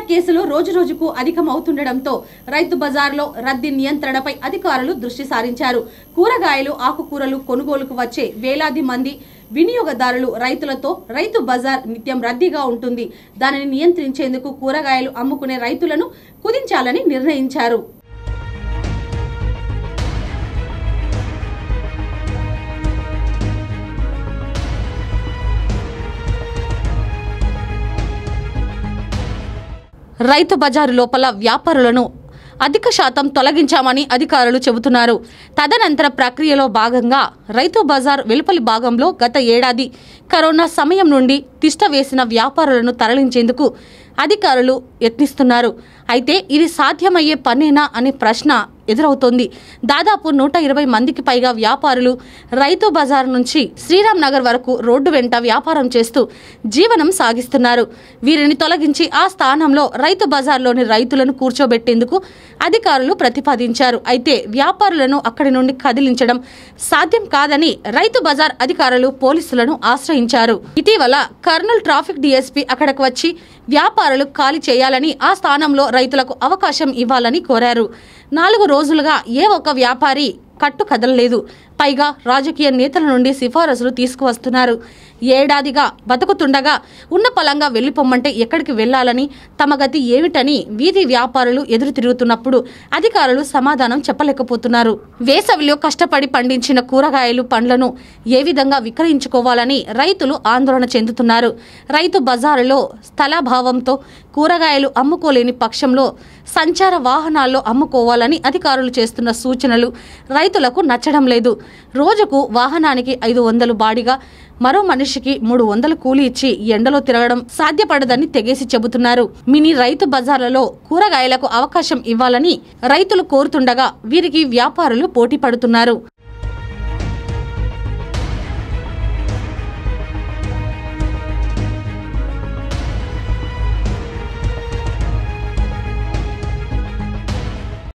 కేసులు రోజురోజుకు అధికమవుతుండటంతో రైతు బజార్లో రద్దీ నియంత్రణపై అధికారులు దృష్టి సారించారు కూరగాయలు ఆకుకూరలు కొనుగోలుకు వచ్చే వేలాది మంది వినియోగదారులు రైతులతో రైతు బజార్ నిత్యం రద్దీగా ఉంటుంది దానిని నియంత్రించేందుకు కూరగాయలు అమ్ముకునే రైతులను కుదించాలని నిర్ణయించారు రైతు బజారు లోపల వ్యాపారులను అధిక శాతం తొలగించామని అధికారులు చెబుతున్నారు తదనంతర ప్రక్రియలో భాగంగా రైతు బజార్ వెలుపలి భాగంలో గత ఏడాది కరోనా సమయం నుండి తిష్ట వేసిన వ్యాపారులను తరలించేందుకు అధికారులు యత్నిస్తున్నారు అయితే ఇది సాధ్యమయ్యే పనేనా అనే ప్రశ్న ఎదురవుతోంది దాదాపు నూట ఇరవై మందికి పైగా వ్యాపారులు రైతు బజార్ నుంచి శ్రీరామ్ నగర్ వరకు రోడ్డు వెంట వ్యాపారం చేస్తూ జీవనం సాగిస్తున్నారు వీరిని తొలగించి ఆ స్థానంలో రైతు బజార్లోని రైతులను కూర్చోబెట్టేందుకు అధికారులు ప్రతిపాదించారు అయితే వ్యాపారులను అక్కడి నుండి కదిలించడం సాధ్యం కాదని రైతు బజార్ అధికారులు పోలీసులను ఆశ్రయించారు ఇటీవల కర్నూలు ట్రాఫిక్ డీఎస్పీ అక్కడకు వచ్చి వ్యాపారులు ఖాళీ చేయాలని ఆ స్థానంలో రైతులకు అవకాశం ఇవ్వాలని కోరారు నాలుగు రోజులుగా ఏ ఒక్క వ్యాపారి కట్టు కదలలేదు పైగా రాజకీయ నేతల నుండి సిఫారసులు తీసుకువస్తున్నారు ఏడాదిగా బతుకుతుండగా ఉన్న పలంగా వెళ్ళిపోమ్మంటే ఎక్కడికి వెళ్ళాలని తమ గతి ఏమిటని వీధి వ్యాపారులు ఎదురు తిరుగుతున్నప్పుడు అధికారులు సమాధానం చెప్పలేకపోతున్నారు వేసవిలో కష్టపడి పండించిన కూరగాయలు పండ్లను ఏ విధంగా విక్రయించుకోవాలని రైతులు ఆందోళన చెందుతున్నారు రైతు బజారులో స్థలాభావంతో కూరగాయలు అమ్ముకోలేని పక్షంలో సంచార వాహనాల్లో అమ్ముకోవాలని అధికారులు చేస్తున్న సూచనలు రైతులకు నచ్చడం లేదు రోజుకు వాహనానికి ఐదు వందలు బాడిగా మరో మనిషికి మూడు వందలు కూలి ఇచ్చి ఎండలో తిరగడం సాధ్యపడదని తెగేసి చెబుతున్నారు మినీ రైతు బజార్లలో కూరగాయలకు అవకాశం ఇవ్వాలని రైతులు కోరుతుండగా వీరికి వ్యాపారులు పోటీ పడుతున్నారు